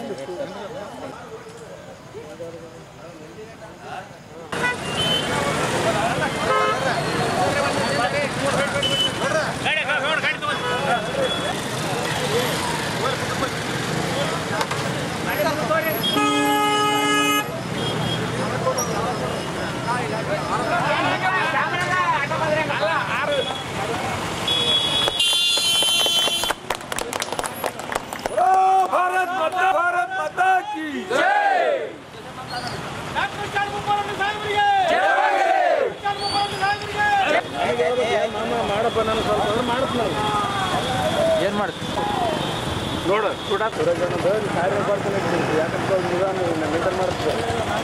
Bharat Mata Bharat माता की जय ಮಾಡಪ್ಪ ನಾನು ಸ್ವಲ್ಪ ಮಾಡ್ತೀನಿ ಏನು ಮಾಡ್ತೀನಿ ನೋಡು ಕೂಡ ಕಾರ್ಯ ಬರ್ತಾನೆ ಯಾಕಂದ್ರೆ ನಿಧಾನ ಮೇಂಟೈನ್ ಮಾಡ್ತೀವಿ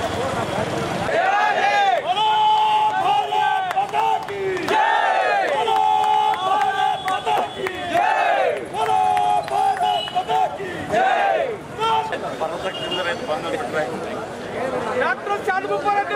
डॉक्टर चालू पराठे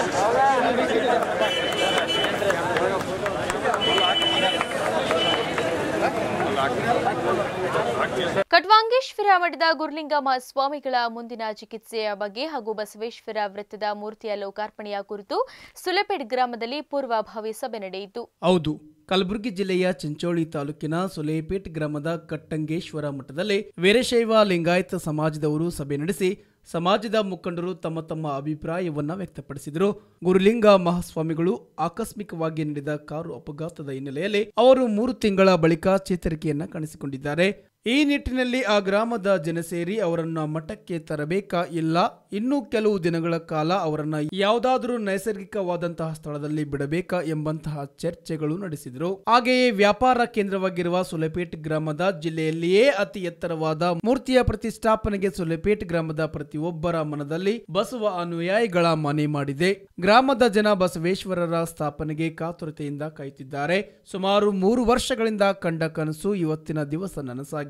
ಕಟ್ವಾಂಗೇಶ್ವರ ಮಠದ ಗುರುಲಿಂಗಮ್ಮ ಸ್ವಾಮಿಗಳ ಮುಂದಿನ ಚಿಕಿತ್ಸೆಯ ಬಗ್ಗೆ ಹಾಗೂ ಬಸವೇಶ್ವರ ವೃತ್ತದ ಮೂರ್ತಿಯ ಲೋಕಾರ್ಪಣೆಯ ಕುರಿತು ಸುಲೆಪೇಡ್ ಗ್ರಾಮದಲ್ಲಿ ಪೂರ್ವಭಾವಿ ಸಭೆ ನಡೆಯಿತು ಹೌದು ಕಲಬುರಗಿ ಜಿಲ್ಲೆಯ ಚಿಂಚೋಳಿ ತಾಲೂಕಿನ ಸುಲೇಪೇಟ್ ಗ್ರಾಮದ ಕಟ್ಟಂಗೇಶ್ವರ ಮಠದಲ್ಲಿ ವೀರಶೈವ ಲಿಂಗಾಯತ ಸಮಾಜದವರು ಸಭೆ ನಡೆಸಿ ಸಮಾಜದ ಮುಖಂಡರು ತಮ್ಮ ತಮ್ಮ ಅಭಿಪ್ರಾಯವನ್ನ ವ್ಯಕ್ತಪಡಿಸಿದರು ಗುರುಲಿಂಗ ಮಹಾಸ್ವಾಮಿಗಳು ಆಕಸ್ಮಿಕವಾಗಿ ನಡೆದ ಕಾರು ಅಪಘಾತದ ಹಿನ್ನೆಲೆಯಲ್ಲಿ ಅವರು ಮೂರು ತಿಂಗಳ ಬಳಿಕ ಚೇತರಿಕೆಯನ್ನ ಕಾಣಿಸಿಕೊಂಡಿದ್ದಾರೆ ಈ ನಿಟ್ಟಿನಲ್ಲಿ ಆ ಗ್ರಾಮದ ಜನ ಸೇರಿ ಅವರನ್ನ ಮಠಕ್ಕೆ ತರಬೇಕಾ ಇಲ್ಲ ಇನ್ನೂ ಕೆಲವು ದಿನಗಳ ಕಾಲ ಅವರನ್ನ ಯಾವುದಾದರೂ ನೈಸರ್ಗಿಕವಾದಂತಹ ಸ್ಥಳದಲ್ಲಿ ಬಿಡಬೇಕಾ ಎಂಬಂತಹ ಚರ್ಚೆಗಳು ನಡೆಸಿದರು ಹಾಗೆಯೇ ವ್ಯಾಪಾರ ಕೇಂದ್ರವಾಗಿರುವ ಸುಲೆಪೇಟ್ ಗ್ರಾಮದ ಜಿಲ್ಲೆಯಲ್ಲಿಯೇ ಅತಿ ಎತ್ತರವಾದ ಮೂರ್ತಿಯ ಪ್ರತಿಷ್ಠಾಪನೆಗೆ ಸುಲೆಪೇಟ್ ಗ್ರಾಮದ ಪ್ರತಿಯೊಬ್ಬರ ಮನದಲ್ಲಿ ಬಸವ ಅನುಯಾಯಿಗಳ ಮನೆ ಮಾಡಿದೆ ಗ್ರಾಮದ ಜನ ಬಸವೇಶ್ವರರ ಸ್ಥಾಪನೆಗೆ ಕಾತುರತೆಯಿಂದ ಕಾಯುತ್ತಿದ್ದಾರೆ ಸುಮಾರು ಮೂರು ವರ್ಷಗಳಿಂದ ಕಂಡ ಕನಸು ಇವತ್ತಿನ ದಿವಸ ನನಸಾಗಿದೆ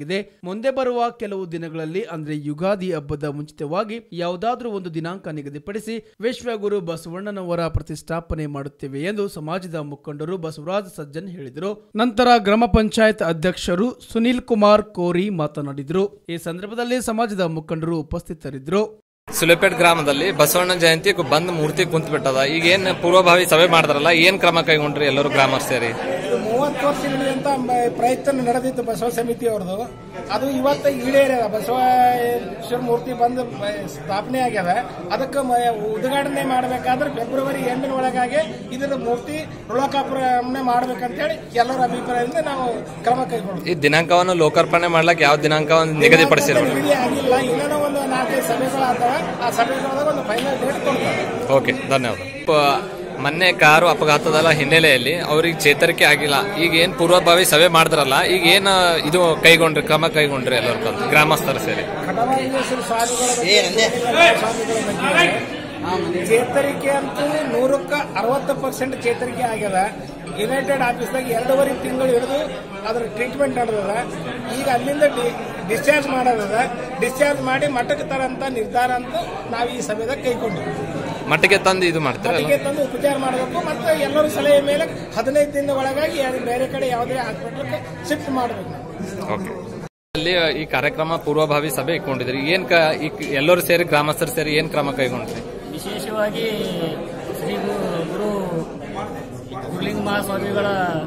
ಮಾಡಲಾಗಿದೆ ಮುಂದೆ ಬರುವ ಕೆಲವು ದಿನಗಳಲ್ಲಿ ಅಂದ್ರೆ ಯುಗಾದಿ ಹಬ್ಬದ ಮುಂಚಿತವಾಗಿ ಯಾವುದಾದ್ರೂ ಒಂದು ದಿನಾಂಕ ನಿಗದಿಪಡಿಸಿ ವಿಶ್ವಗುರು ಬಸವಣ್ಣನವರ ಪ್ರತಿಷ್ಠಾಪನೆ ಮಾಡುತ್ತೇವೆ ಎಂದು ಸಮಾಜದ ಮುಖಂಡರು ಬಸವರಾಜ್ ಸಜ್ಜನ್ ಹೇಳಿದರು ನಂತರ ಗ್ರಾಮ ಪಂಚಾಯತ್ ಅಧ್ಯಕ್ಷರು ಸುನಿಲ್ ಕುಮಾರ್ ಕೋರಿ ಮಾತನಾಡಿದರು ಈ ಸಂದರ್ಭದಲ್ಲಿ ಸಮಾಜದ ಮುಖಂಡರು ಉಪಸ್ಥಿತರಿದ್ದರು ಸುಲೆಪೇಟ್ ಗ್ರಾಮದಲ್ಲಿ ಬಸವಣ್ಣ ಜಯಂತಿ ಬಂದ್ ಮೂರ್ತಿ ಕುಂತ್ಬಿಟ್ಟದ ಈಗ ಏನ್ ಪೂರ್ವಭಾವಿ ಸಭೆ ಮಾಡ್ತಾರಲ್ಲ ಏನ್ ಕ್ರಮ ಕೈಗೊಂಡ್ರಿ ಎಲ್ಲರೂ ಗ್ರಾಮರ್ ಸೇರಿ ಮೂವತ್ತು ವರ್ಷಗಳಿಂದ ಮ- ಪ್ರಯತ್ನ ನಡೆದಿತ್ತು ಬಸವ ಸಮಿತಿ ಅವ್ರದ್ದು ಅದು ಇವತ್ತು ಈಡೇರ್ಯದ ಬಸವೇಶ್ವರ ಮೂರ್ತಿ ಬಂದು ಮ- ಸ್ಥಾಪನೆ ಆಗ್ಯದ ಅದಕ್ಕೆ ಮ- ಉದ್ಘಾಟನೆ ಮಾಡಬೇಕಾದ್ರೆ ಫೆಬ್ರವರಿ ಎಂಡಿನ ಒಳಗಾಗಿ ಇದರ ಮೂರ್ತಿ ರುಳಕಾಪುರನೆ ಮಾಡ್ಬೇಕಂತೇಳಿ ಎಲ್ಲರ ಅಭಿಪ್ರಾಯದಿಂದ ನಾವು ಕ್ರಮ ಕೈಗೊಂಡ್ವಿ ಈ ದಿನಾಂಕವನ್ನು ಲೋಕಾರ್ಪಣೆ ಮಾಡ್ಲಕ್ ಯಾವ ದಿನಾಂಕವನ್ನು ನಿಗದಿಪಡಿಸಿರೋ ನಿಗದಿ ಆಗಿಲ್ಲ ಇನ್ನೂ ಒಂದು ನಾಲ್ಕೈದು ಸಭೆಗಳಾಗ್ತವೆ ಆ ಸಭೆಗಳಾದಾಗ ಒಂದು ಫೈನಲ್ ಡೇಟ್ ಕೊಡ್ತಾರೆ ಓಕೆ ಧನ್ಯವಾದ ಪ- ಮೊನ್ನೆ ಕಾರು ಅಪಘಾತದ ಹಿನ್ನೆಲೆಯಲ್ಲಿ ಅವ್ರಿಗೆ ಚೇತರಿಕೆ ಆಗಿಲ್ಲ ಈಗ ಏನ್ ಪೂರ್ವಭಾವಿ ಸಭೆ ಮಾಡಿದ್ರಲ್ಲ ಈಗ ಏನ್ ಇದು ಕೈಗೊಂಡ್ರಿ ಕ್ರಮ ಕೈಗೊಂಡ್ರಿ ಎಲ್ಲರೂ ಕಲ್ತು ಗ್ರಾಮಸ್ಥರು ಸೇರಿ ಕಡವಾಳೇಶ್ವರ ಸ್ವಾಮಿಗಳ ಬಗ್ಗೆ ಸ್ವಾಮಿಗಳ ಬಗ್ಗೆ ಚೇತರಿಕೆ ಅಂತೂ ನೂರಕ್ಕ ಅರವತ್ತು ಪರ್ಸೆಂಟ್ ಚೇತರಿಕೆ ಆಗ್ಯದ ಯುನೈಟೆಡ್ ಆಫೀಸ್ದಾಗ ಎರಡೂವರೆ ತಿಂಗಳು ಹಿಡಿದು ಅದ್ರ ಟ್ರೀಟ್ಮೆಂಟ್ ನಡೆದದ ಈಗ ಅಲ್ಲಿಂದ ಡಿಸ್ಚಾರ್ಜ್ ಮಾಡೋದದ ಡಿಸ್ಚಾರ್ಜ್ ಮಾಡಿ ಮಠಕ್ಕೆ ತರಂತ ನಿರ್ಧಾರ ಅಂತ ನಾವು ಈ ಸಭೆದಾಗ ಕೈಗೊಂಡಿವಿ ಮಟ್ಟಿಗೆ ತಂದು ಇದು ಮಾಡ್ತಾರೆ ಮಟ್ಟಿಗೆ ತಂದು ಉಪಚಾರ ಮಾಡಬೇಕು ಮತ್ತೆ ಎಲ್ಲರೂ ಸಲಹೆ ಮೇಲೆ ಹದಿನೈದು ದಿನದ ಒಳಗಾಗಿ ಯಾರು ಬೇರೆ ಕಡೆ ಯಾವುದೇ ಹಾಸ್ಪಿಟ್ಲಿಗೆ ಶಿಫ್ಟ್ ಮಾಡಬೇಕು ನಾವು ಓಕೆ ಅಲ್ಲಿ ಈ ಕಾರ್ಯಕ್ರಮ ಪೂರ್ವಭಾವಿ ಸಭೆ ಇಟ್ಕೊಂಡಿದ್ರಿ ಏನ್ ಕ ಈ ಎಲ್ಲರೂ ಸೇರಿ ಗ್ರಾಮಸ್ಥರು ಸೇರಿ ಏನ್ ಕ್ರಮ ಕೈಗೊಂಡ್ರಿ ವಿಶೇಷವಾಗಿ ಶ್ರೀ ಗುರು ಗುರು ಗುರುಲಿಂಗ ಮಹಾಸ್ವಾಮಿಗಳ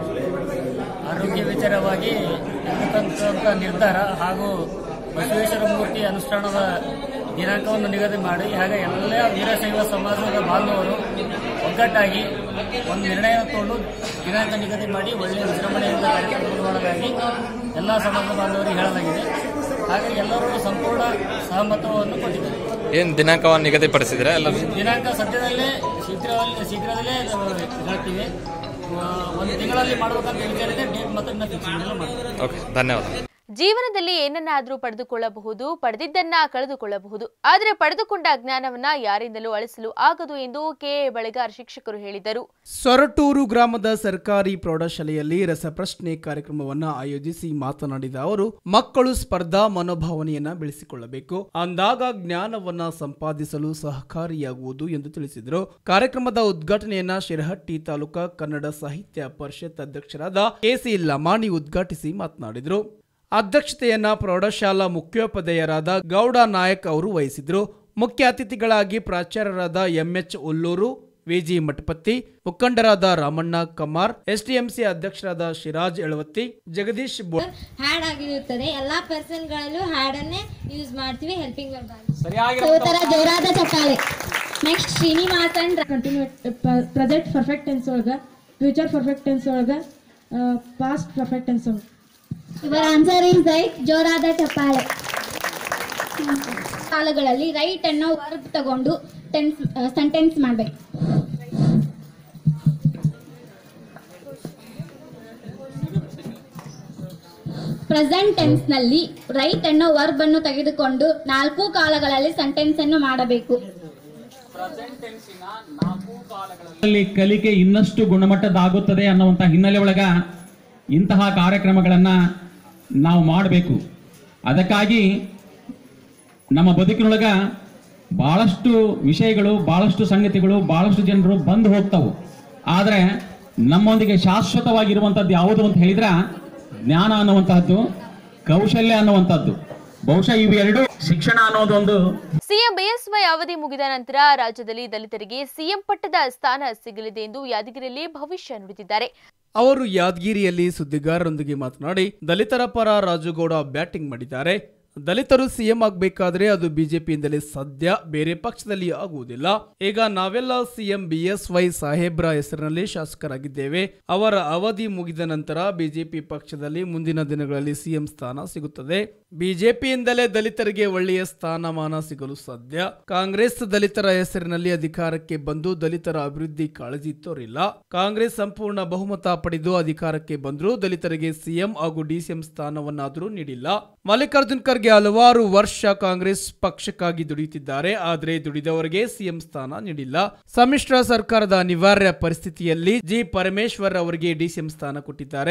ಆರೋಗ್ಯ ವಿಚಾರವಾಗಿ ಇರತಕ್ಕಂಥ ನಿರ್ಧಾರ ಹಾಗೂ ಬಸವೇಶ್ವರ ಮೂರ್ತಿ ಅನುಷ್ಠಾನದ ದಿನಾಂಕವನ್ನು ನಿಗದಿ ಮಾಡಿ ಹಾಗೆ ಎಲ್ಲ ವೀರಶೈವ ಸಮಾಜದ ಬಾಂಧವರು ಒಗ್ಗಟ್ಟಾಗಿ ಒಂದು ನಿರ್ಣಯ ತಗೊಂಡು ದಿನಾಂಕ ನಿಗದಿ ಮಾಡಿ ಒಳ್ಳೆಯ ವಿಜೃಂಭಣೆಯಿಂದ ಕಾರ್ಯಕ್ರಮ ನಿರ್ವಹಣೆಗಾಗಿ ಎಲ್ಲ ಸಮಾಜದ ಬಾಂಧವರಿಗೆ ಹೇಳಲಾಗಿದೆ ಹಾಗೆ ಎಲ್ಲರೂ ಸಂಪೂರ್ಣ ಸಹಮತವನ್ನು ಕೊಟ್ಟಿದ್ದಾರೆ ಏನ್ ದಿನಾಂಕವನ್ನು ನಿಗದಿಪಡಿಸಿದ್ರೆ ಎಲ್ಲರೂ ದಿನಾಂಕ ಸದ್ಯದಲ್ಲೇ ಶೀಘ್ರದಲ್ಲಿ ಶೀಘ್ರದಲ್ಲೇ ನಾವು ಹೇಳ್ತೀವಿ ಆ, ಒಂದು ತಿಂಗಳಲ್ಲಿ ಮಾಡ್ಬೇಕಂತ ಹೇಳ್ತಾ ಡೇಟ್ ಮಾತ್ರ ಇನ್ನ ಫಿಕ್ಸ್ ಮಾಡಿಲ್ಲ ಮಾಡ್ತೀವಿ ಓಕೆ ಧನ್ಯವಾದ ಜೀವನದಲ್ಲಿ ಏನನ್ನಾದ್ರೂ ಪಡೆದುಕೊಳ್ಳಬಹುದು ಪಡೆದಿದ್ದನ್ನ ಕಳೆದುಕೊಳ್ಳಬಹುದು ಆದರೆ ಪಡೆದುಕೊಂಡ ಜ್ಞಾನವನ್ನ ಯಾರಿಂದಲೂ ಅಳಿಸಲು ಆಗದು ಎಂದು ಕೆಎ ಬಳೆಗಾರ್ ಶಿಕ್ಷಕರು ಹೇಳಿದರು ಸೊರಟೂರು ಗ್ರಾಮದ ಸರ್ಕಾರಿ ಪ್ರೌಢಶಾಲೆಯಲ್ಲಿ ರಸಪ್ರಶ್ನೆ ಕಾರ್ಯಕ್ರಮವನ್ನ ಆಯೋಜಿಸಿ ಮಾತನಾಡಿದ ಅವರು ಮಕ್ಕಳು ಸ್ಪರ್ಧಾ ಮನೋಭಾವನೆಯನ್ನ ಬೆಳೆಸಿಕೊಳ್ಳಬೇಕು ಅಂದಾಗ ಜ್ಞಾನವನ್ನ ಸಂಪಾದಿಸಲು ಸಹಕಾರಿಯಾಗುವುದು ಎಂದು ತಿಳಿಸಿದರು ಕಾರ್ಯಕ್ರಮದ ಉದ್ಘಾಟನೆಯನ್ನ ಶಿರಹಟ್ಟಿ ತಾಲೂಕಾ ಕನ್ನಡ ಸಾಹಿತ್ಯ ಪರಿಷತ್ ಅಧ್ಯಕ್ಷರಾದ ಕೆಸಿ ಲಮಾಣಿ ಉದ್ಘಾಟಿಸಿ ಮಾತನಾಡಿದರು ಅಧ್ಯಕ್ಷತೆಯನ್ನ ಪ್ರೌಢಶಾಲಾ ಮುಖ್ಯೋಪಾಧ್ಯಾಯರಾದ ಗೌಡ ನಾಯಕ್ ಅವರು ವಹಿಸಿದ್ರು ಮುಖ್ಯ ಅತಿಥಿಗಳಾಗಿ ಪ್ರಾಚಾರ್ಯರಾದ ಎಂಎಚ್ ಉಲ್ಲೂರು ವಿಜಿ ಮಠಪತಿ ಮುಖಂಡರಾದ ರಾಮಣ್ಣ ಕಮಾರ್ ಎಸ್ಡಿಎಂಸಿ ಅಧ್ಯಕ್ಷರಾದ ಶಿರಾಜ್ ಎಳವತ್ತಿ ಜಗದೀಶ್ ಬೊ ಹ್ಯಾಡ್ ಆಗಿರುತ್ತದೆ ಎಲ್ಲಾ ಪರ್ಸನ್ ಗಳಲ್ಲೂ ಹ್ಯಾಡ್ ಅನ್ನೇ ಯೂಸ್ ಮಾಡ್ತೀವಿ ಹೆಲ್ಪಿಂಗ್ ತರ ಜೋರಾದ ಚಪ್ಪಾಳೆ next Srinivasan continue present perfect tense ಒಳಗ ಫ್ಯೂಚರ್ ಪರ್ಫೆಕ್ಟ್ ಟೆನ್ಸ್ ಒಳಗ ಪಾಸ್ಟ್ ಪರ್ಫೆಕ್ಟ್ ಟೆನ್ಸ್ ಒಳಗ ಇವರ ಆನ್ಸರ್ ಇಸ್ ರೈಟ್ ಜೋರಾದ ಚಪ್ಪಾಳೆ ಕಾಲಗಳಲ್ಲಿ ರೈಟ್ ಅನ್ನೋ ವರ್ಬ್ ತಗೊಂಡು ಟೆನ್ಸ್ ಸೆಂಟೆನ್ಸ್ ಮಾಡ್ಬೇಕು ಪ್ರೆಸೆಂಟ್ ಟೆನ್ಸ್ ನಲ್ಲಿ ರೈಟ್ ಅನ್ನೋ ವರ್ಬ್ ಅನ್ನು ತೆಗೆದುಕೊಂಡು ನಾಲ್ಕು ಕಾಲಗಳಲ್ಲಿ ಸೆಂಟೆನ್ಸ್ ಅನ್ನು ಮಾಡಬೇಕು ಅಲ್ಲಿ ಕಲಿಕೆ ಇನ್ನಷ್ಟು ಗುಣಮಟ್ಟದಾಗುತ್ತದೆ ಅನ್ನುವಂಥ ಹಿನ್ನೆಲೆ ಒಳಗ ಇಂತಹ ಕಾರ್ಯಕ್ರಮಗಳನ್ನ ನಾವು ಮಾಡಬೇಕು ಅದಕ್ಕಾಗಿ ನಮ್ಮ ಬದುಕಿನೊಳಗ ಬಹಳಷ್ಟು ವಿಷಯಗಳು ಬಹಳಷ್ಟು ಸಂಗತಿಗಳು ಬಹಳಷ್ಟು ಜನರು ಬಂದು ಹೋಗ್ತಾವು ಆದರೆ ನಮ್ಮೊಂದಿಗೆ ಶಾಶ್ವತವಾಗಿರುವಂಥದ್ದು ಯಾವುದು ಅಂತ ಹೇಳಿದ್ರ ಜ್ಞಾನ ಅನ್ನುವಂತಹದ್ದು ಕೌಶಲ್ಯ ಅನ್ನುವಂಥದ್ದು ಬಹುಶಃ ಇವೆರಡು ಶಿಕ್ಷಣ ಅನ್ನೋದೊಂದು ಸಿಎಂ ಬಿಎಸ್ವೈ ಅವಧಿ ಮುಗಿದ ನಂತರ ರಾಜ್ಯದಲ್ಲಿ ದಲಿತರಿಗೆ ಸಿಎಂ ಪಟ್ಟದ ಸ್ಥಾನ ಸಿಗಲಿದೆ ಎಂದು ಯಾದಗಿರಿಯಲ್ಲಿ ಭವಿಷ್ಯ ನುಡಿದಿದ್ದಾರೆ ಅವರು ಯಾದಗಿರಿಯಲ್ಲಿ ಸುದ್ದಿಗಾರರೊಂದಿಗೆ ಮಾತನಾಡಿ ದಲಿತರ ಪರ ರಾಜುಗೌಡ ಬ್ಯಾಟಿಂಗ್ ಮಾಡಿದ್ದಾರೆ ದಲಿತರು ಸಿಎಂ ಆಗಬೇಕಾದ್ರೆ ಅದು ಬಿಜೆಪಿಯಿಂದಲೇ ಸಾಧ್ಯ ಬೇರೆ ಪಕ್ಷದಲ್ಲಿ ಆಗುವುದಿಲ್ಲ ಈಗ ನಾವೆಲ್ಲ ಸಿಎಂ ಬಿಎಸ್ವೈ ಸಾಹೇಬ್ರ ಹೆಸರಿನಲ್ಲಿ ಶಾಸಕರಾಗಿದ್ದೇವೆ ಅವರ ಅವಧಿ ಮುಗಿದ ನಂತರ ಬಿಜೆಪಿ ಪಕ್ಷದಲ್ಲಿ ಮುಂದಿನ ದಿನಗಳಲ್ಲಿ ಸಿಎಂ ಸ್ಥಾನ ಸಿಗುತ್ತದೆ ಬಿಜೆಪಿಯಿಂದಲೇ ದಲಿತರಿಗೆ ಒಳ್ಳೆಯ ಸ್ಥಾನಮಾನ ಸಿಗಲು ಸಾಧ್ಯ ಕಾಂಗ್ರೆಸ್ ದಲಿತರ ಹೆಸರಿನಲ್ಲಿ ಅಧಿಕಾರಕ್ಕೆ ಬಂದು ದಲಿತರ ಅಭಿವೃದ್ಧಿ ಕಾಳಜಿ ತೋರಿಲ್ಲ ಕಾಂಗ್ರೆಸ್ ಸಂಪೂರ್ಣ ಬಹುಮತ ಪಡೆದು ಅಧಿಕಾರಕ್ಕೆ ಬಂದರೂ ದಲಿತರಿಗೆ ಸಿಎಂ ಹಾಗೂ ಡಿಸಿಎಂ ಸ್ಥಾನವನ್ನಾದರೂ ನೀಡಿಲ್ಲ ಮಲ್ಲಿಕಾರ್ಜುನ್ ಖರ್ಗೆ ಹಲವಾರು ವರ್ಷ ಕಾಂಗ್ರೆಸ್ ಪಕ್ಷಕ್ಕಾಗಿ ದುಡಿಯುತ್ತಿದ್ದಾರೆ ಆದರೆ ದುಡಿದವರಿಗೆ ಸಿಎಂ ಸ್ಥಾನ ನೀಡಿಲ್ಲ ಸಮ್ಮಿಶ್ರ ಸರ್ಕಾರದ ಅನಿವಾರ್ಯ ಪರಿಸ್ಥಿತಿಯಲ್ಲಿ ಜಿ ಪರಮೇಶ್ವರ್ ಅವರಿಗೆ ಡಿಸಿಎಂ ಸ್ಥಾನ ಕೊಟ್ಟಿದ್ದಾರೆ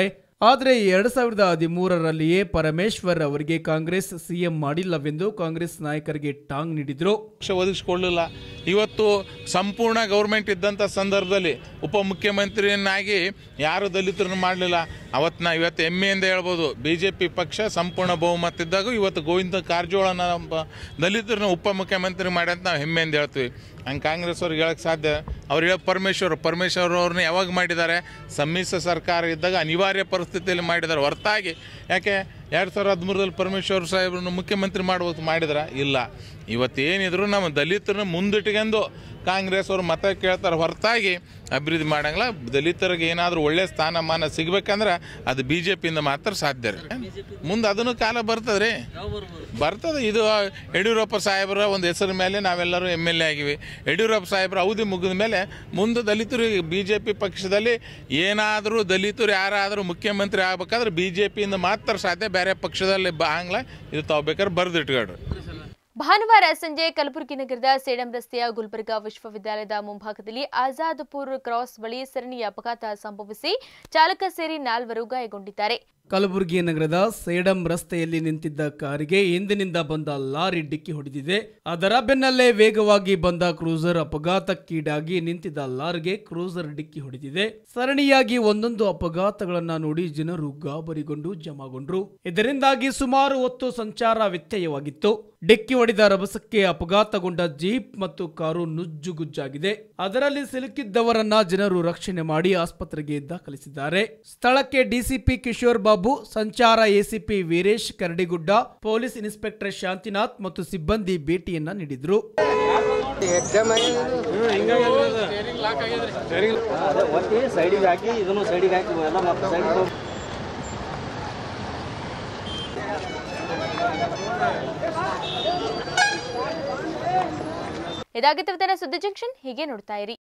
ಆದರೆ ಎರಡ್ ಸಾವಿರದ ಹದಿಮೂರರಲ್ಲಿಯೇ ಪರಮೇಶ್ವರ್ ಅವರಿಗೆ ಕಾಂಗ್ರೆಸ್ ಸಿಎಂ ಮಾಡಿಲ್ಲವೆಂದು ಕಾಂಗ್ರೆಸ್ ನಾಯಕರಿಗೆ ಟಾಂಗ್ ನೀಡಿದ್ರು ಪಕ್ಷ ಒದಗಿಸ್ಕೊಳ್ಳಿಲ್ಲ ಇವತ್ತು ಸಂಪೂರ್ಣ ಗೌರ್ಮೆಂಟ್ ಇದ್ದಂಥ ಸಂದರ್ಭದಲ್ಲಿ ಉಪಮುಖ್ಯಮಂತ್ರಿಯನ್ನಾಗಿ ಯಾರು ದಲಿತರನ್ನು ಮಾಡಲಿಲ್ಲ ಅವತ್ತು ನಾವು ಇವತ್ತು ಹೆಮ್ಮೆಯಿಂದ ಹೇಳ್ಬೋದು ಬಿ ಜೆ ಪಿ ಪಕ್ಷ ಸಂಪೂರ್ಣ ಬಹುಮತ ಇದ್ದಾಗ ಇವತ್ತು ಗೋವಿಂದ ಕಾರಜೋಳನ ಒಬ್ಬ ದಲಿತರನ್ನ ಉಪಮುಖ್ಯಮಂತ್ರಿ ಮಾಡಿ ಅಂತ ನಾವು ಹೆಮ್ಮೆಯಿಂದ ಹೇಳ್ತೀವಿ ಹಂಗೆ ಕಾಂಗ್ರೆಸ್ ಅವ್ರಿಗೆ ಹೇಳಕ್ಕೆ ಸಾಧ್ಯ ಅವ್ರು ಹೇಳೋ ಪರಮೇಶ್ವರ್ ಪರಮೇಶ್ವರ್ ಅವ್ರನ್ನ ಯಾವಾಗ ಮಾಡಿದ್ದಾರೆ ಸಮ್ಮಿಶ್ರ ಸರ್ಕಾರ ಇದ್ದಾಗ ಅನಿವಾರ್ಯ ಪರಿಸ್ಥಿತಿಯಲ್ಲಿ ಮಾಡಿದ್ದಾರೆ ಹೊರತಾಗಿ ಯಾಕೆ ಎರಡು ಸಾವಿರದ ಹದಿಮೂರರಲ್ಲಿ ಪರಮೇಶ್ವರ್ ಸಾಹೇಬ್ರನ್ನ ಮುಖ್ಯಮಂತ್ರಿ ಮಾಡ್ಬೋದು ಮಾಡಿದ್ರ ಇಲ್ಲ ಇವತ್ತೇನಿದ್ರು ನಮ್ಮ ದಲಿತರನ್ನ ಮುಂದಿಟ್ಕೊಂಡು ಕಾಂಗ್ರೆಸ್ ಅವ್ರು ಮತ ಕೇಳ್ತಾರೆ ಹೊರತಾಗಿ ಅಭಿವೃದ್ಧಿ ಮಾಡಂಗಿಲ್ಲ ದಲಿತರಿಗೆ ಏನಾದರೂ ಒಳ್ಳೆ ಸ್ಥಾನಮಾನ ಸಿಗ್ಬೇಕಂದ್ರೆ ಅದು ಬಿ ಜೆ ಪಿಯಿಂದ ಮಾತ್ರ ಸಾಧ್ಯ ರೀ ಮುಂದೆ ಅದನ್ನು ಕಾಲ ಬರ್ತದೆ ರೀ ಬರ್ತದೆ ಇದು ಯಡಿಯೂರಪ್ಪ ಸಾಹೇಬರ ಒಂದು ಹೆಸರ ಮೇಲೆ ನಾವೆಲ್ಲರೂ ಎಮ್ ಎಲ್ ಎ ಆಗಿವಿ ಯಡಿಯೂರಪ್ಪ ಸಾಹೇಬರ ಅವಧಿ ಮುಗಿದ ಮೇಲೆ ಮುಂದೆ ದಲಿತರು ಬಿ ಜೆ ಪಿ ಪಕ್ಷದಲ್ಲಿ ಏನಾದರೂ ದಲಿತರು ಯಾರಾದರೂ ಮುಖ್ಯಮಂತ್ರಿ ಆಗ್ಬೇಕಾದ್ರೆ ಬಿ ಜೆ ಪಿಯಿಂದ ಮಾತ್ರ ಸಾಧ್ಯ ಬೇರೆ ಪಕ್ಷದಲ್ಲಿ ಬ ಹಂಗ್ಲ ಇದು ತಾವು ಬೇಕಾದ್ರೆ ಬರೆದಿಟ್ಕೊಳ್ರಿ ಭಾನುವಾರ ಸಂಜೆ ಕಲಬುರಗಿ ನಗರದ ಸೇಡಂ ರಸ್ತೆಯ ಗುಲ್ಬರ್ಗಾ ವಿಶ್ವವಿದ್ಯಾಲಯದ ಮುಂಭಾಗದಲ್ಲಿ ಆಜಾದ್ಪುರ್ ಕ್ರಾಸ್ ಬಳಿ ಸರಣಿ ಅಪಘಾತ ಸಂಭವಿಸಿ ಚಾಲಕ ಸೇರಿ ನಾಲ್ವರು ಗಾಯಗೊಂಡಿದ್ದಾರೆ ಕಲಬುರಗಿ ನಗರದ ಸೇಡಂ ರಸ್ತೆಯಲ್ಲಿ ನಿಂತಿದ್ದ ಕಾರಿಗೆ ಹಿಂದಿನಿಂದ ಬಂದ ಲಾರಿ ಡಿಕ್ಕಿ ಹೊಡೆದಿದೆ ಅದರ ಬೆನ್ನಲ್ಲೇ ವೇಗವಾಗಿ ಬಂದ ಕ್ರೂಸರ್ ಅಪಘಾತಕ್ಕೀಡಾಗಿ ನಿಂತಿದ್ದ ಲಾರಿಗೆ ಕ್ರೂಸರ್ ಡಿಕ್ಕಿ ಹೊಡೆದಿದೆ ಸರಣಿಯಾಗಿ ಒಂದೊಂದು ಅಪಘಾತಗಳನ್ನ ನೋಡಿ ಜನರು ಗಾಬರಿಗೊಂಡು ಜಮಾಗೊಂಡ್ರು ಇದರಿಂದಾಗಿ ಸುಮಾರು ಹೊತ್ತು ಸಂಚಾರ ವ್ಯತ್ಯಯವಾಗಿತ್ತು ಡಿಕ್ಕಿ ಹೊಡೆದ ರಭಸಕ್ಕೆ ಅಪಘಾತಗೊಂಡ ಜೀಪ್ ಮತ್ತು ಕಾರು ನುಜ್ಜುಗುಜ್ಜಾಗಿದೆ ಅದರಲ್ಲಿ ಸಿಲುಕಿದ್ದವರನ್ನ ಜನರು ರಕ್ಷಣೆ ಮಾಡಿ ಆಸ್ಪತ್ರೆಗೆ ದಾಖಲಿಸಿದ್ದಾರೆ ಸ್ಥಳಕ್ಕೆ ಡಿಸಿಪಿ ಕಿಶೋರ್ ಬಾಬು ಸಂಚಾರ ACP Veeresh Karadigudda police inspector Shantinath ಮತ್ತು ಸಿಬ್ಬಂದಿ ಭೇಟಿಯನ್ನ ನೀಡಿದ್ರು ಸೈಡಿಗೆ ಹಾಕಿ ಇದನ್ನು ಸೈಡಿಗೆ ಹಾಕಿ ಎಲ್ಲ ಮತ್ತೆ ಸೈಡ್ ಇದಾಗಿತ್ತು ಇವತ್ತಿನ ಸುದ್ದಿ ಜಂಕ್ಷನ್ ಹೀಗೆ ನೋಡ್ತಾ ಇರಿ